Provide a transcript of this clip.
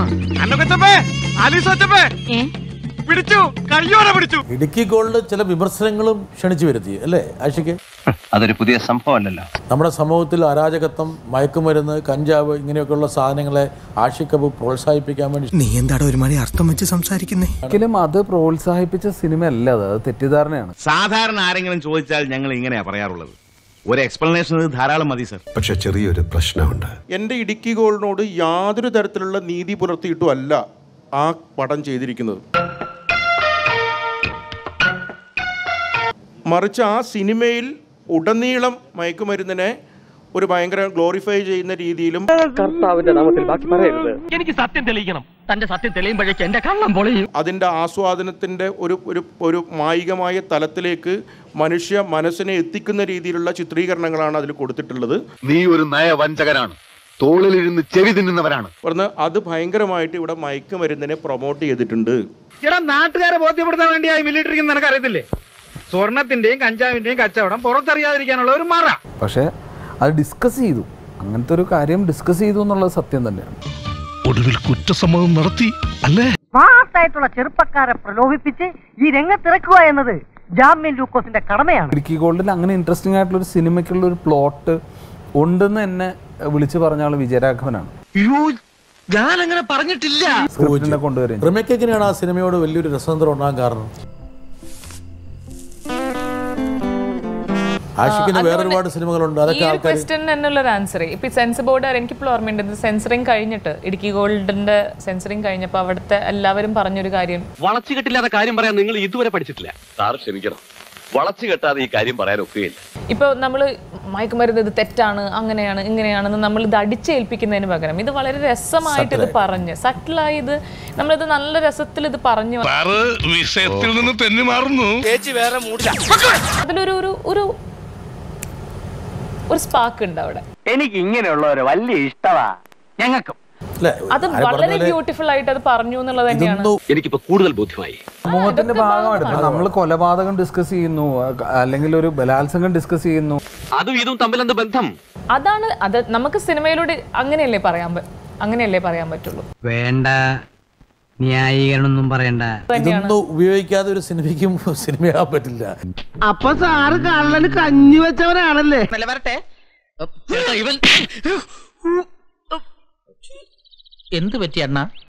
ഏ പിടിച്ചു കയ്യോടെ പിടിച്ചു ഇടുക്കി ഗോൾഡ് ചില വിമർശനങ്ങളും ക്ഷണിച്ചു വരുത്തി അല്ലേ ആഷിക്ക് അതൊരു പുതിയ സംഭവമല്ലല്ലോ നമ്മുടെ സമൂഹത്തിൽ അരാജകത്വം മയക്കുമരുന്ന് കഞ്ചാവ് ഇങ്ങനെയൊക്കെയുള്ള സാധനങ്ങളെ ആഷിക്കബ് പ്രോത്സാഹിപ്പിക്കാൻ വേണ്ടി നീ എന്താടാ ഒരു മണി അർത്ഥം വെച്ച് സംസാരിക്കുന്നേ ഒരിക്കലും അത് പ്രോത്സാഹിപ്പിച്ച സിനിമ അല്ല അത് അത് തെറ്റിദ്ധാരണയാണ് സാധാരണ ആരെങ്കിലും ചോദിച്ചാൽ ഞങ്ങൾ ഇങ്ങനെയാ പറയാറുള്ളത് ഒരു എക്സ്പ്ലനേഷൻ ധാരാളം മതി സർ പക്ഷെ ചെറിയൊരു പ്രശ്നമുണ്ട് എൻ്റെ ഇടുക്കി ഗോൾഡിനോട് യാതൊരു തരത്തിലുള്ള നീതി പുലർത്തിയിട്ടും അല്ല ആ പടം ചെയ്തിരിക്കുന്നത് മറിച്ച് ആ സിനിമയിൽ ഉടനീളം മയക്കുമരുന്നിനെ ഒരു ഭയങ്കര ഗ്ലോറിഫൈ ചെയ്യുന്ന രീതിയിലും എനിക്ക് സത്യം തെളിയിക്കണം തന്റെ സത്യം തെളിയുമ്പോഴേക്ക് എന്റെ കള്ളം പൊളിയും അതിൻ്റെ ആസ്വാദനത്തിൻ്റെ ഒരു ഒരു ഒരു മായികമായ തലത്തിലേക്ക് മനുഷ്യ മനസ്സിനെ എത്തിക്കുന്ന രീതിയിലുള്ള ചിത്രീകരണങ്ങളാണ് അതിൽ കൊടുത്തിട്ടുള്ളത് നീ ഒരു നയവഞ്ചകനാണ് തോളിലിരുന്ന് ചെവി തിന്നുന്നവരാണ് പറഞ്ഞ് അത് ഭയങ്കരമായിട്ട് ഇവിടെ മയക്കുമരുന്നിനെ പ്രൊമോട്ട് ചെയ്തിട്ടുണ്ട് ചേട്ടാ നാട്ടുകാരെ ബോധ്യപ്പെടുത്താൻ വേണ്ടിയായി മിലിറ്ററിക്ക് നിനക്ക് അറിയത്തില്ലേ സ്വർണത്തിന്റെയും കഞ്ചാവിന്റെയും കച്ചവടം പുറത്തറിയാതിരിക്കാനുള്ള ഒരു മറ പക്ഷേ അത് ഡിസ്കസ് ചെയ്തു അങ്ങനത്തെ ഒരു കാര്യം ഡിസ്കസ് ചെയ്തു എന്നുള്ളത് സത്യം തന്നെയാണ് ഒടുവിൽ കുറ്റസമ്മതം നടത്തി അല്ലേ സ്മാർട്ടായിട്ടുള്ള ചെറുപ്പക്കാരെ പ്രലോഭിപ്പിച്ച് ഈ രംഗത്തിറക്കുക എന്നത് ജാമ്യൻ ലൂക്കോസിന്റെ കടമയാണ് ഇടുക്കി ഗോൾഡിൽ അങ്ങനെ ഇൻട്രസ്റ്റിംഗ് ആയിട്ടുള്ള ഒരു സിനിമയ്ക്കുള്ള ഒരു പ്ലോട്ട് ഉണ്ടെന്ന് എന്നെ വിളിച്ചു പറഞ്ഞ ആൾ വിജയരാഘവനാണ് ഞാൻ അങ്ങനെ പറഞ്ഞിട്ടില്ല സ്ക്രിപ്റ്റിനെ കൊണ്ടുവരും റിമയ്ക്ക് എങ്ങനെയാണ് ആ സിനിമയോട് വലിയൊരു രസതന്ത്രം ഉണ്ടാകാൻ കാരണം ആഷിക്കിന് വേറെ ഒരുപാട് സിനിമകളുണ്ട് ഈ അതൊക്കെ ഒരു ആൾക്കാർ ക്വസ്റ്റ്യൻ എന്നുള്ളൊരു ആൻസർ ഇപ്പൊ സെൻസർ ബോർഡ് എനിക്കിപ്പോൾ ഓർമ്മയുണ്ട് ഇത് സെൻസറിങ് കഴിഞ്ഞിട്ട് ഇടുക്കി ഗോൾഡിന്റെ സെൻസറിങ് കഴിഞ്ഞപ്പോൾ അവിടുത്തെ എല്ലാവരും പറഞ്ഞൊരു കാര്യം വളച്ചു കെട്ടില്ലാത്ത കാര്യം പറയാൻ നിങ്ങൾ ഇതുവരെ പഠിച്ചിട്ടില്ല സാർ ക്ഷമിക്കണം വളച്ചു കെട്ടാതെ ഈ കാര്യം പറയാൻ ഒക്കുകയില്ല ഇപ്പോൾ നമ്മൾ മയക്കുമരുന്ന് ഇത് തെറ്റാണ് അങ്ങനെയാണ് ഇങ്ങനെയാണെന്ന് നമ്മൾ ഇത് അടിച്ചേൽപ്പിക്കുന്നതിന് പകരം ഇത് വളരെ രസമായിട്ട് ഇത് പറഞ്ഞ് സട്ടിലായി ഇത് നമ്മളിത് നല്ല രസത്തിൽ ഇത് പറഞ്ഞു സാറ് വിഷയത്തിൽ നിന്ന് തെന്നി മാറുന്നു അതിലൊരു ഒരു ഒരു ഒരു സ്പാർക്ക് ഉണ്ട് അവിടെ എനിക്ക് ഇങ്ങനെയുള്ളവരെ വലിയ ഇഷ്ടമാ ഞങ്ങൾക്കും അല്ലേ അത് ആര് വളരെ പറഞ്ഞ പോലെ ബ്യൂട്ടിഫുൾ ആയിട്ട് അത് പറഞ്ഞു എന്നുള്ളത് തന്നെയാണ് ഇതൊന്നും എനിക്കിപ്പോ കൂടുതൽ ബോധ്യമായി സമൂഹത്തിന്റെ ഭാഗമായിട്ട് ഇപ്പൊ നമ്മൾ കൊലപാതകം ഡിസ്കസ് ചെയ്യുന്നു അ- അല്ലെങ്കിൽ ഒരു ബലാത്സംഗം ഡിസ്കസ് ചെയ്യുന്നു അതും ഇതും തമ്മിലെന്ത് ബന്ധം അതാണ് അത് നമുക്ക് സിനിമയിലൂടെ അങ്ങനെയല്ലേ പറയാൻ പ- അങ്ങനെയല്ലേ പറയാൻ പറ്റുള്ളൂ വേണ്ട ന്യായീകരണമൊന്നും പറയണ്ട ഇതൊന്നും ഉപയോഗിക്കാതെ ഒരു സിനിമയ്ക്കും സിനിമയാകാൻ പറ്റില്ല അപ്പൊ സാറ് കള്ളന് കഞ്ഞി വെച്ചവനാണല്ലേ വരട്ടെ ഇവൻ എന്ത് പറ്റി അണ്ണ